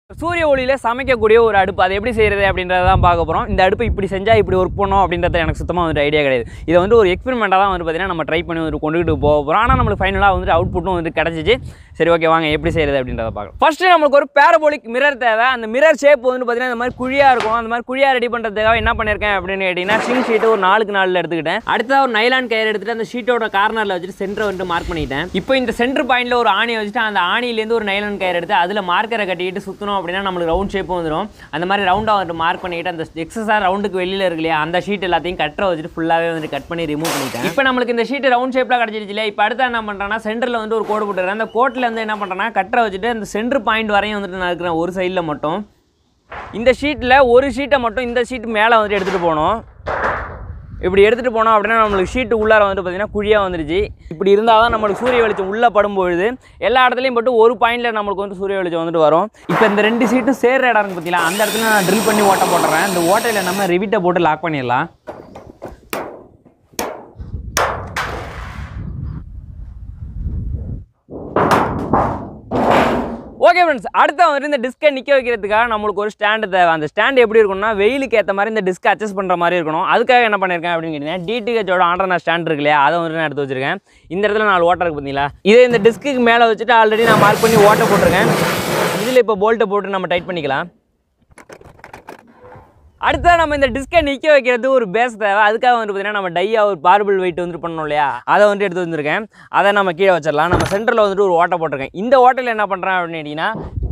சூரிய ஒளியில் சமைக்கக்கூடிய ஒரு அடுப்பு அதை எப்படி செய்கிறது அப்படின்றத தான் பார்க்க போகிறோம் இந்த அடுப்பு இப்படி செஞ்சால் இப்படி ஒர்க் பண்ணணும் அப்படின்றது எனக்கு சுத்தமாக வந்துட்டு ஐடியா கிடையாது இதை வந்து ஒரு எக்ஸ்பெரிமெண்ட்டாக தான் வந்து பார்த்தீங்கன்னா நம்ம ட்ரை பண்ணி வந்து கொண்டுகிட்டு போக போகிறோம் ஆனால் நம்மளுக்கு ஃபைனலாக வந்துட்டு அவுட்புட்டும் வந்து கிடச்சிச்சு சரி ஓகே வாங்க எப்படி செய்கிறது அப்படின்றத பார்க்கலாம் ஃபஸ்ட்டு நம்மளுக்கு ஒரு பேரபோலிக் மிரர் தேவை அந்த மிரர் ஷேப் வந்து பார்த்தீங்கன்னா இந்த மாதிரி குழியாக இருக்கும் அந்த மாதிரி குழியாக ரெடி பண்ணுறதுக்காக என்ன பண்ணியிருக்கேன் அப்படின்னு கேட்டிங்கன்னா ஸ்டிங் ஷீட்டு ஒரு நாலுக்கு நாலில் எடுத்துக்கிட்டேன் அடுத்ததாக ஒரு நைலான் கயிறு எடுத்துட்டு அந்த ஷீட்டோட கார்னரில் வச்சுட்டு சென்டரை வந்துட்டு மார்க் பண்ணிட்டேன் இப்போ இந்த சென்டர் பாயிண்ட்ல ஒரு ஆணியை வச்சுட்டு அந்த ஆணியிலேருந்து ஒரு நைலான் கயிறு எடுத்து அதில் மார்க்கரை கட்டிட்டு சுற்றணும் அப்படின்னா நம்மளுக்கு ரவுண்ட் ஷேப் வந்துடும் அந்த மாதிரி ரவுண்டாக வந்துட்டு மார்க் பண்ணிட்டு அந்த எக்ஸஸாக ரவுண்டுக்கு வெளியில் இருக்கு இல்லையா அந்த ஷீட் எல்லாத்தையும் கட்டரை வச்சுட்டு ஃபுல்லாகவே வந்து கட் பண்ணி ரிமூவ் பண்ணிட்டேன் இப்போ நம்மளுக்கு இந்த ஷீட் ரவுண்ட் ஷேப்பில் கிடச்சிருச்சு இல்லையா இப்போ அடுத்து என்ன பண்ணுறேன்னா சென்டரில் வந்து ஒரு கோடு போட்டுக்கிறேன் அந்த கோட்டில் வந்து என்ன பண்ணுறேன்னா கட்டரை வச்சுட்டு அந்த சென்டர் பாயிண்ட் வரையும் வந்துட்டு நான் இருக்கிறேன் ஒரு சைடில் மட்டும் இந்த ஷீட்டில் ஒரு ஷீட்டை மட்டும் இந்த ஷீட் மேலே வந்துட்டு எடுத்துகிட்டு போகணும் இப்படி எடுத்துகிட்டு போனோம் அப்படின்னா நம்மளுக்கு ஷீட்டு உள்ளார வந்து பார்த்திங்கன்னா குழியாக வந்துருச்சு இப்படி இருந்தால் தான் நம்மளுக்கு சூரிய வெளிச்சம் உள்ளே படும்பொழுது எல்லா இடத்துலையும் போட்டு ஒரு பாயிண்டில் நம்மளுக்கு வந்து சூரிய வெளிச்சம் வந்துட்டு வரும் இப்போ இந்த ரெண்டு சீட்டும் சேர்ற இடம் இருக்கு பார்த்தீங்களா அந்த இடத்துல நான் ட்ரில் பண்ணி ஓட்ட போட்டுறேன் இந்த ஓட்டையில் நம்ம ரிவிட்டை போட்டு லாக் பண்ணிடலாம் ஓகே ஃப்ரெண்ட்ஸ் அடுத்து வந்துட்டு இந்த டிஸ்கை நிற்க வைக்கிறதுக்காக நம்மளுக்கு ஒரு ஸ்டாண்டு தேவை அந்த ஸ்டாண்ட் எப்படி இருக்கும்னா வெயிலுக்கு ஏற்ற மாதிரி இந்த டிஸ்க் அட்ஜஸ்ட் பண்ணுற மாதிரி இருக்கணும் அதுக்காக என்ன பண்ணியிருக்கேன் அப்படின்னு கேட்டீங்கன்னா டிடிஹெச்சோட ஆண்டர்னா ஸ்டாண்ட் இருக்கு இல்லையா அதை வந்துட்டு நான் எடுத்து வச்சிருக்கேன் இந்த இடத்துல நாலு ஓட்டை இருக்கு பார்த்தீங்களா இதே இந்த டிஸ்க்கு மேலே வச்சுட்டு ஆல்ரெடி நான் மார்க் பண்ணி ஓட்டை போட்டிருக்கேன் இதில் இப்போ போல்ட்டை போட்டு நம்ம டைட் பண்ணிக்கலாம் அடுத்ததாக நம்ம இந்த டிஸ்கை நிற்க வைக்கிறது ஒரு பேஸ் தேவை அதுக்காக வந்து பார்த்தீங்கன்னா நம்ம டையா ஒரு பார்பிள் வெயிட் வந்துட்டு பண்ணோம் இல்லையா அதை வந்துட்டு எடுத்து வந்திருக்கேன் அதை நம்ம கீழே வச்சிடலாம் நம்ம சென்டரில் வந்துட்டு ஒரு ஓட்டை போட்டிருக்கேன் இந்த ஓட்டையில் என்ன பண்ணுறேன் அப்படின்னு கேட்டிங்கன்னா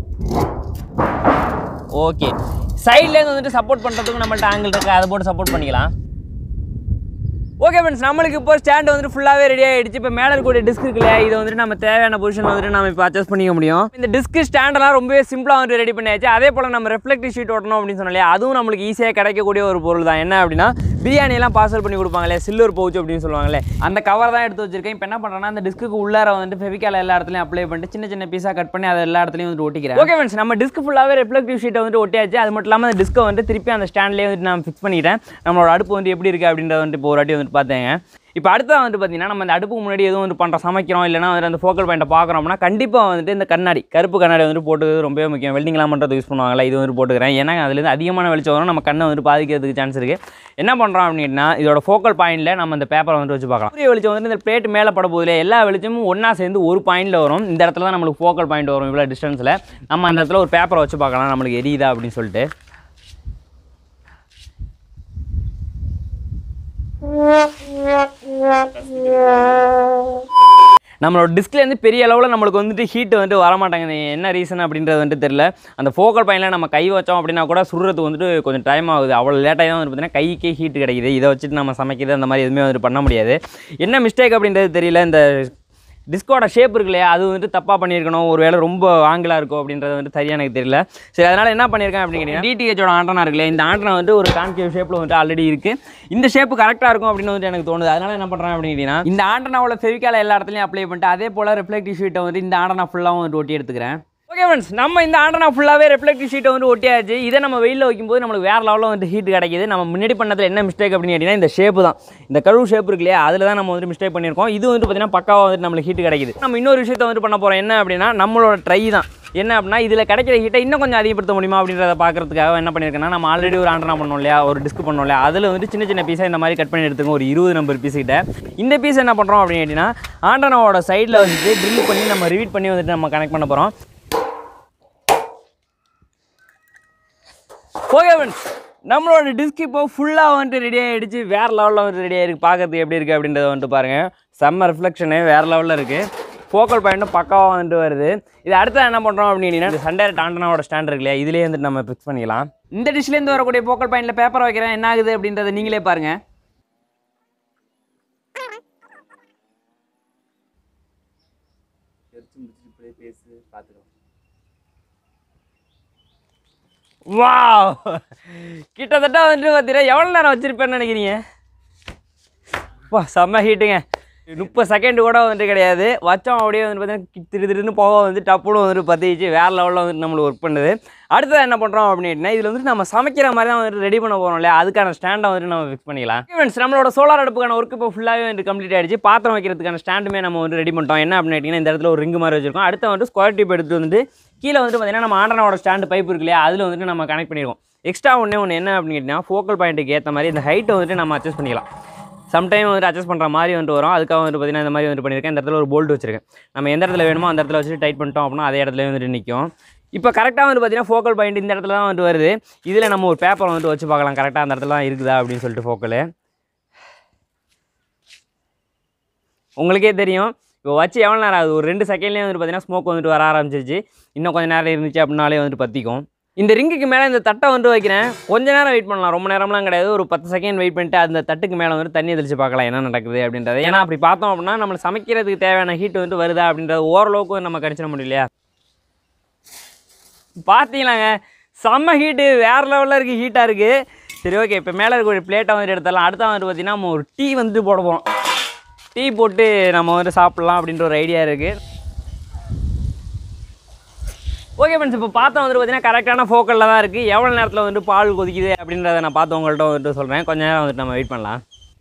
ஓகே சைட்லேருந்து வந்துட்டு சப்போர்ட் பண்ணுறதுக்கு நம்மள்ட்ட ஆங்கிள் இருக்குது அதை போட்டு சப்போர்ட் பண்ணிக்கலாம் ஓகே ஃப்ரெண்ட்ஸ் நம்மளுக்கு இப்போ ஸ்டாண்ட் வந்துட்டு ஃபுல்லாகவே ரெடி ஆகிடுச்சு இப்போ மேலே இருக்கக்கூடிய டிஸ்க் இருக்கு இல்லையா இதை வந்துட்டு நம்ம தேவையான பொசிஷன் வந்துட்டு நம்ம இப்போ அட்ஜஸ்ட் பண்ணிக்க முடியும் இந்த டிஸ்க் ஸ்டாண்டெல்லாம் ரொம்பவே சிம்பிளாக வந்துட்டு ரெடி பண்ணியாச்சு அதே போல் நம்ம ரெஃப்ளெக்டிவ் ஷீட் ஓட்டணும் அப்படின்னு சொன்னாலே அதுவும் நம்மளுக்கு ஈஸியாக கிடைக்கக்கூடிய ஒரு பொருள் தான் என்ன அப்படின்னா பிரியாணியெல்லாம் பார்சல் பண்ணி கொடுப்பாங்களே சில்வர் பவுச் அப்படின்னு சொல்லுவாங்களே அந்த கவர் தான் எடுத்து வச்சிருக்கேன் இப்போ என்ன பண்ணுறேன்னா அந்த டிஸ்க்கு உள்ளார வந்துட்டு ஃபெவிக்கால எல்லா இடத்துலையும் அப்ளை பண்ணிட்டு சின்ன சின்ன பீஸாக கட் பண்ணி அதை எல்லா இடத்துலையும் வந்துட்டு ஒட்டிக்கிறேன் ஓகே ஃப்ரெண்ட்ஸ் நம்ம டிஸ்க் ஃபுல்லாகவே ரெஃப்ளெக்டிவ் ஷீட்டை வந்துட்டு ஒட்டியாச்சு அது மட்டும் இல்லாமல் அந்த டிஸ்க்கை வந்துட்டு திருப்பி அந்த ஸ்டாண்ட்லேயே வந்துட்டு நான் ஃபிக்ஸ் பண்ணிட்டேன் நம்மளோட அடுப்பு வந்து எப்படி இருக்குது அப்படின்றத வந்துட்டு இப்போ ஒரு வாட்டி வந்துட்டு பார்த்தேங்க இப்போ அடுத்தது வந்துட்டு பார்த்தீங்கன்னா நம்ம அந்த அடுப்புக்கு முன்னாடி எதுவும் வந்து பண்ணுற சமைக்கிறோம் இல்லைனா வந்து அந்த ஃபோக்கல் பாயிண்ட்டை பார்க்குறோம் அப்படின்னா கண்டிப்பாக வந்துட்டு இந்த கண்ணாடி கருப்பு கண்ணாடி வந்துட்டு போட்டுக்கிறது ரொம்பவே முக்கியம் வெல்டிங்லாம் பண்ணுறது யூஸ் பண்ணுவாங்கல்ல இது வந்து போட்டுக்கிறேன் ஏன்னா அதுலேருந்து அதிகமான வெளிச்சம் வரும் நம்ம கண்ணை வந்துட்டு பாதிக்கிறதுக்கு சான்ஸ் இருக்குது என்ன பண்ணுறோம் அப்படின்னா இதோட ஃபோக்கல் பாயிண்டில் நம்ம இந்த பேப்பரை வந்துட்டு வச்சு பார்க்கலாம் சூரிய வெளிச்சம் வந்து இந்த பிளேட் மேலே பட போதில் எல்லா வெளிச்சமும் ஒன்றா சேர்ந்து ஒரு பாயிண்டில் வரும் இந்த இடத்துல தான் நம்மளுக்கு ஃபோக்கல் பாயிண்ட் வரும் இவ்வளோ டிஸ்டன்ஸில் நம்ம அந்த இடத்துல ஒரு பேப்பரை வச்சு பார்க்கலாம் நம்மளுக்கு எரியுதா அப்படின்னு சொல்லிட்டு நம்மளோட டிஸ்க்லேருந்து பெரிய அளவில் நம்மளுக்கு வந்துட்டு ஹீட் வந்துட்டு வர மாட்டாங்குது என்ன ரீசன் அப்படின்றது வந்துட்டு தெரியல அந்த ஃபோக்கல் பாயிண்டில் நம்ம கை வச்சோம் அப்படின்னா கூட சுடுறது வந்துட்டு கொஞ்சம் டைம் ஆகுது அவ்வளோ லேட்டாக தான் வந்து பார்த்தீங்கன்னா கைக்கே ஹீட் கிடைக்குது இதை வச்சுட்டு நம்ம சமைக்கிறது அந்த மாதிரி எதுவுமே வந்துட்டு பண்ண முடியாது என்ன மிஸ்டேக் அப்படின்றது தெரியல இந்த டிஸ்கோட ஷேப் இருக்கு இல்லையா அது வந்துட்டு தப்பாக பண்ணியிருக்கணும் ஒரு வேளை ரொம்ப ஆங்கிளாக இருக்கும் அப்படின்றது வந்துட்டு சரியாக எனக்கு தெரியல சரி அதனால் என்ன பண்ணியிருக்கேன் அப்படின்னு கேட்டிங்கன்னா டிடிஹெச்சோட ஆண்டனா இருக்கு இல்லையா இந்த ஆண்டனா வந்து ஒரு கான்கேவ் ஷேப்பில் வந்துட்டு ஆல்ரெடி இருக்குது இந்த ஷேப்பு கரெக்டாக இருக்கும் அப்படின்னு வந்துட்டு எனக்கு தோணுது அதனால் என்ன பண்ணுறேன் அப்படின்னு கேட்டிங்கன்னா இந்த ஆண்டனாவோட ஃபெவிக்கால எல்லா இடத்துலையும் அப்ளை பண்ணிட்டு அதே போல் ரிஃப்ளெக்டிவ் ஷீட்டை வந்து இந்த ஆண்டனா ஃபுல்லாகவும் வந்துட்டு ஒட்டி எடுத்துக்கிறேன் ஓகே ஃப்ரெண்ட்ஸ் நம்ம இந்த ஆண்டனா ஃபுல்லாகவே ரெஃப்ளெக்டிவ் ஷீட்டை வந்து ஒட்டியாச்சு இதை நம்ம வெயிலில் வைக்கும்போது நம்மளுக்கு வேறு லெவலில் வந்து ஹீட் கிடைக்குது நம்ம முன்னாடி பண்ணதில் என்ன மிஸ்டேக் அப்படின்னு கேட்டிங்கன்னா இந்த ஷேப்பு தான் இந்த கழுவு ஷேப் இருக்கு இல்லையா அதில் தான் நம்ம வந்து மிஸ்டேக் பண்ணியிருக்கோம் இது வந்து பார்த்தீங்கன்னா பக்காவாக வந்துட்டு நம்மளுக்கு ஹீட் கிடைக்குது நம்ம இன்னொரு விஷயத்தை வந்து பண்ண போகிறோம் என்ன அப்படின்னா நம்மளோட ட்ரை தான் என்ன அப்படின்னா இதில் கிடைக்கிற ஹீட்டை இன்னும் கொஞ்சம் அதிகப்படுத்த முடியுமா அப்படின்றத பார்க்கறதுக்காக என்ன பண்ணியிருக்கேன்னா நம்ம ஆல்ரெடி ஒரு ஆண்டனா பண்ணோம் இல்லையா ஒரு டிஸ்க் பண்ணோம் இல்லையா அதில் வந்து சின்ன சின்ன பீஸாக இந்த மாதிரி கட் பண்ணி எடுத்துக்கோங்க ஒரு இருபது நம்பர் பீஸ் கிட்ட இந்த பீஸ் என்ன பண்ணுறோம் அப்படின்னு கேட்டிங்கன்னா ஆண்டனாவோட சைடில் வந்துட்டு ட்ரில் பண்ணி நம்ம ரிவீட் பண்ணி வந்துட்டு நம்ம கனெக்ட் பண்ண போகிறோம் ஓகே ஃப்ரெண்ட்ஸ் நம்மளோட டிஸ்க் இப்போ ஃபுல்லாக வந்துட்டு ரெடி ஆகிடுச்சு வேறு லெவலில் வந்துட்டு ரெடி ஆகிருக்கு பார்க்கறதுக்கு எப்படி இருக்குது அப்படின்றத வந்துட்டு பாருங்கள் செம்ம ரிஃப்ளெக்ஷனு வேறு லெவலில் இருக்குது ஃபோக்கல் பாயிண்ட்டும் பக்காவாக வந்துட்டு வருது இது அடுத்து என்ன பண்ணுறோம் அப்படின்னா இந்த சண்டே டாண்டனாவோட ஸ்டாண்ட் இருக்கு இல்லையா இதுலேயே வந்துட்டு நம்ம ஃபிக்ஸ் பண்ணிக்கலாம் இந்த டிஷ்லேருந்து வரக்கூடிய ஃபோக்கல் பாயிண்டில் பேப்பர் வைக்கிறேன் என்ன ஆகுது அப்படின்றத நீங்களே பாருங்கள் வாவ் கிட்டத்தட்ட வந்துட்டு பார்த்தீங்கன்னா எவ்வளோ நேரம் வச்சுருப்பேன்னு நினைக்கிறீங்க வா செம்ம ஹீட்டுங்க முப்பது செகண்ட் கூட வந்துட்டு கிடையாது வச்சோம் அப்படியே வந்து பார்த்தீங்கன்னா திரு திருன்னு போக வந்து டப்புன்னு வந்துட்டு பற்றிச்சு வேறு லெவலில் வந்துட்டு நம்மளுக்கு ஒர்க் பண்ணுது அடுத்தது என்ன பண்ணுறோம் அப்படின்னா இதில் வந்துட்டு நம்ம சமைக்கிற மாதிரி தான் வந்துட்டு ரெடி பண்ண போகிறோம் இல்லையா அதுக்கான ஸ்டாண்டை வந்துட்டு நம்ம ஃபிக்ஸ் பண்ணிக்கலாம் ஃப்ரெண்ட்ஸ் நம்மளோட சோலார் அடுப்புக்கான ஒர்க் இப்போ ஃபுல்லாகவே வந்து கம்ப்ளீட் ஆயிடுச்சு பாத்திரம் வைக்கிறதுக்கான ஸ்டாண்டுமே நம்ம வந்து ரெடி பண்ணிட்டோம் என்ன அப்படின்னு கேட்டிங்கன்னா இந்த இடத்துல ஒரு ரிங்கு மாதிரி வச்சிருக்கோம் அடுத்து வந்துட்டு ஸ்கொயர் டியூப் எடுத்துட்டு வந்துட்டு கீழே வந்துட்டு பார்த்தீங்கன்னா நம்ம ஆண்டனோட ஸ்டாண்டு பைப் இருக்கு இல்லையா அதில் வந்துட்டு நம்ம கனெக்ட் பண்ணியிருக்கோம் எக்ஸ்ட்ரா ஒன்றே ஒன்று என்ன அப்படின்னு கேட்டிங்கன்னா ஃபோக்கல் பாயிண்ட்டுக்கு ஏற்ற மாதிரி இந்த ஹைட்டை வந்துட்டு நம்ம அட்ஜஸ்ட் பண்ணிக்கலாம் சம்டைம் வந்துட்டு அட்ஜஸ்ட் பண்ணுற மாதிரி வந்துட்டு வரும் அதுக்காக வந்துட்டு பார்த்தீங்கன்னா இந்த மாதிரி வந்துட்டு பண்ணியிருக்கேன் இந்த இடத்துல ஒரு போல்ட் வச்சிருக்கேன் நம்ம எந்த இடத்துல வேணுமோ அந்த இடத்துல வச்சுட்டு டைட் பண்ணிட்டோம் அப்படின்னா அதே இடத்துல வந்துட்டு நிற்கும் இப்போ கரெக்டாக வந்து பார்த்தீங்கன்னா ஃபோக்கல் பாயிண்ட் இந்த இடத்துல தான் வந்துட்டு வருது இதில் நம்ம ஒரு பேப்பர் வந்துட்டு வச்சு பார்க்கலாம் கரெக்டாக அந்த இடத்துல தான் இருக்குதா அப்படின்னு சொல்லிட்டு ஃபோக்கல் உங்களுக்கே தெரியும் இப்போ வச்சு எவ்வளோ நேரம் ஆகுது ஒரு ரெண்டு செகண்ட்லேயே வந்துட்டு பார்த்தீங்கன்னா ஸ்மோக் வந்துட்டு வர ஆரம்பிச்சிருச்சு இன்னும் கொஞ்சம் நேரம் இருந்துச்சு அப்படின்னாலே வந்துட்டு பற்றிக்கும் இந்த ரிங்குக்கு மேலே இந்த தட்டை வந்துட்டு வைக்கிறேன் கொஞ்ச நேரம் வெயிட் பண்ணலாம் ரொம்ப நேரம்லாம் கிடையாது ஒரு பத்து செகண்ட் வெயிட் பண்ணிட்டு அந்த தட்டுக்கு மேலே வந்துட்டு தண்ணி தெளிச்சு பார்க்கலாம் என்ன நடக்குது அப்படின்றது ஏன்னா அப்படி பார்த்தோம் அப்படின்னா நம்ம சமைக்கிறதுக்கு தேவையான ஹீட் வந்துட்டு வருதா அப்படின்றது ஓரளவுக்கு நம்ம கணிச்சிட முடியலையா பார்த்தீங்களாங்க செம்ம ஹீட்டு வேறு லெவலில் இருக்குது ஹீட்டாக இருக்குது சரி ஓகே இப்போ மேலே இருக்க ஒரு பிளேட்டை வந்துட்டு எடுத்துடலாம் அடுத்த வந்துட்டு பார்த்தீங்கன்னா நம்ம ஒரு டீ வந்துட்டு போட போகிறோம் டீ போட்டு நம்ம வந்துட்டு சாப்பிட்லாம் அப்படின்ற ஒரு ஐடியா இருக்குது ஓகே ஃப்ரெண்ட்ஸ் இப்போ பார்த்தா வந்துட்டு பார்த்தீங்கன்னா கரெக்டான ஃபோக்கலில் தான் இருக்குது எவ்வளோ நேரத்தில் வந்துட்டு பால் கொதிக்குது அப்படின்றத நான் பார்த்து உங்கள்கிட்ட வந்துட்டு சொல்கிறேன் கொஞ்ச நேரம் வந்துட்டு நம்ம வெயிட் பண்ணலாம்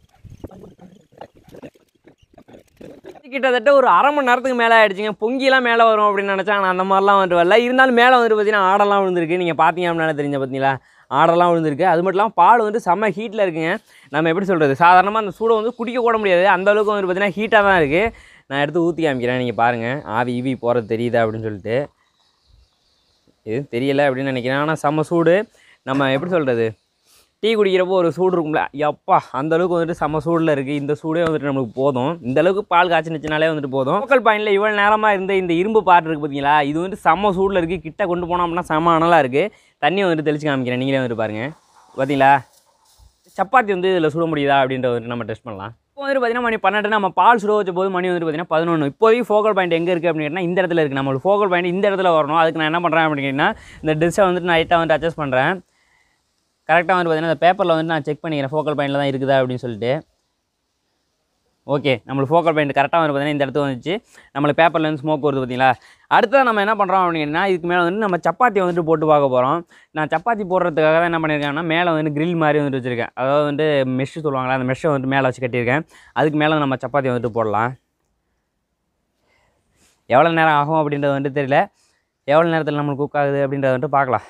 கிட்டத்தட்ட ஒரு அரை மணி நேரத்துக்கு மேலே ஆயிடுச்சுங்க பொங்கிலாம் மேலே வரும் அப்படின்னு நினச்சா நான் அந்த மாதிரிலாம் வந்துட்டு வரல இருந்தாலும் மேலே வந்துட்டு பார்த்தீங்கன்னா ஆடெல்லாம் விழுந்திருக்கு நீங்கள் பார்த்தீங்க அப்படின்னா தெரிஞ்ச பார்த்தீங்களா ஆடெல்லாம் விழுந்திருக்கு அது மட்டும் இல்லாமல் பால் வந்து செம்ம ஹீட்டில் இருக்குங்க நம்ம எப்படி சொல்கிறது சாதாரணமாக அந்த சூடை வந்து குடிக்க கூட முடியாது அந்த அளவுக்கு வந்து பார்த்தீங்கன்னா ஹீட்டாக தான் இருக்குது நான் எடுத்து ஊற்றி காமிக்கிறேன் நீங்கள் பாருங்கள் ஆவி ஈவி போகிறது தெரியுதா அப்படின்னு சொல்லிட்டு இது தெரியலை அப்படின்னு நினைக்கிறேன் ஆனால் செம்ம சூடு நம்ம எப்படி சொல்கிறது டீ குடிக்கிறப்போ ஒரு சூடு இருக்கும்ல எப்பா அந்த அளவுக்கு வந்துட்டு செம்ம சூடில் இருக்குது இந்த சூடே வந்துட்டு நம்மளுக்கு போதும் இந்த அளவுக்கு பால் காய்ச்சினுச்சுனாலே வந்துட்டு போதும் லோக்கல் பாயிண்டில் இவ்வளோ நேரமாக இருந்த இந்த இரும்பு பாட்டு இருக்குது பார்த்தீங்களா இது வந்து செம்ம சூடில் இருக்குது கிட்ட கொண்டு போனோம் அப்படின்னா செம்ம அனலாக இருக்குது தண்ணி வந்துட்டு தெளிச்சு காமிக்கிறேன் நீங்களே வந்துட்டு பாருங்கள் பார்த்தீங்களா சப்பாத்தி வந்து இதில் சுட முடியுதா அப்படின்றத வந்துட்டு நம்ம டெஸ்ட் பண்ணலாம் இப்போ வந்துட்டு பார்த்தீங்கன்னா மணி பன்னெண்டு நம்ம பால் சுட வச்ச போது மணி வந்துட்டு பார்த்தீங்கன்னா பதினொன்று இப்போதைக்கு ஃபோக்கல் பாயிண்ட் எங்கே இருக்குது அப்படின்னா இந்த இடத்துல இருக்குது நம்மளுக்கு ஃபோக்கல் பாயிண்ட் இந்த இடத்துல வரணும் அதுக்கு நான் என்ன பண்ணுறேன் அப்படின்னா இந்த டிஷ்ஷை வந்துட்டு நான் லைட்டாக வந்துட்டு அட்ஜஸ்ட் பண்ணுறேன் கரெக்டாக வந்து பார்த்தீங்கன்னா இந்த பேப்பரில் வந்து நான் செக் பண்ணிக்கிறேன் ஃபோக்கல் பாயிண்டில் தான் இருக்குதா அப்படின்னு சொல்லிட்டு ஓகே நம்மளுக்கு ஃபோக்கல் பாயிண்ட் கரெக்டாக வந்து பார்த்தீங்கன்னா இந்த இடத்துல வந்துச்சு நம்மளுக்கு பேப்பரில் வந்து ஸ்மோக் வருது பார்த்தீங்களா அடுத்தது நம்ம என்ன பண்ணுறோம் அப்படின்னா இதுக்கு மேலே வந்து நம்ம சப்பாத்தி வந்துட்டு போட்டு பார்க்க போகிறோம் நான் சப்பாத்தி போடுறதுக்காக தான் என்ன பண்ணியிருக்கேன்னா மேலே வந்து grill மாதிரி வந்துட்டு வச்சுருக்கேன் அதாவது வந்து மெஷ் சொல்லுவாங்களா அந்த மெஷ்ஷை வந்துட்டு மேலே வச்சு கட்டியிருக்கேன் அதுக்கு மேலே நம்ம சப்பாத்தி வந்துட்டு போடலாம் எவ்வளோ நேரம் ஆகும் அப்படின்றது வந்துட்டு தெரியல எவ்வளோ நேரத்தில் நம்மளுக்கு குக் ஆகுது அப்படின்றத வந்துட்டு பார்க்கலாம்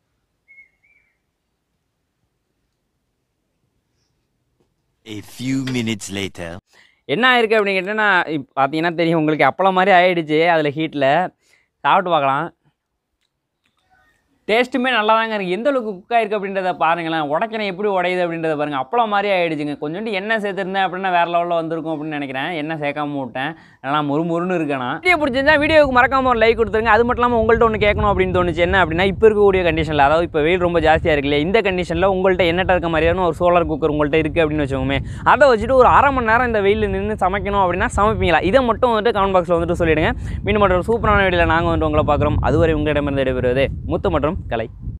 A few minutes later. என்ன ஆயிருக்கு அப்படின்னு கேட்டீங்கன்னா இப்போ பார்த்தீங்கன்னா தெரியும் உங்களுக்கு அப்பளம் மாதிரி ஆயிடுச்சு அதில் ஹீட்டில் சாப்பிட்டு பார்க்கலாம் டேஸ்ட்டுமே நல்லா தாங்க இருக்குது எந்த அளவுக்கு குக் ஆயிருக்கு அப்படின்றத பாருங்களேன் உடைக்கிறேன் எப்படி உடையுது அப்படின்றத பாருங்கள் அப்பளம் மாதிரி ஆயிடுச்சுங்க கொஞ்சோண்டு எண்ணெய் சேர்த்துருந்தேன் அப்படின்னா வேறு லெவலில் வந்திருக்கும் அப்படின்னு நினைக்கிறேன் எண்ணெய் சேர்க்காம விட்டேன் நல்லா முறு முறுன்னு இருக்கேனா வீடியோ பிடிச்சிருந்தா வீடியோவுக்கு மறக்காம ஒரு லைக் கொடுத்துருங்க அது மட்டும் இல்லாமல் உங்கள்கிட்ட ஒன்று கேட்கணும் அப்படின்னு தோணுச்சு என்ன அப்படின்னா இப்போ இருக்கக்கூடிய கண்டிஷனில் அதாவது இப்போ வெயில் ரொம்ப ஜாஸ்தியாக இருக்குல்ல இந்த கண்டிஷனில் உங்கள்கிட்ட எண்ணெய் இருக்க மாதிரியான ஒரு சோலார் குக்கர் உங்கள்கிட்ட இருக்குது அப்படின்னு வச்சுக்கோமே அதை வச்சுட்டு ஒரு அரை மணி நேரம் இந்த வெயிலில் நின்று சமைக்கணும் அப்படின்னா சமைப்பீங்களா இதை மட்டும் வந்துட்டு கமெண்ட் பாக்ஸில் வந்துட்டு சொல்லிடுங்க மீண்டும் மற்றும் சூப்பரான வீடியோவில் நாங்கள் வந்துட்டு உங்களை பார்க்குறோம் அதுவரை உங்களிடமிருந்து விடைபெறுவது முத்து மற்றும் கலை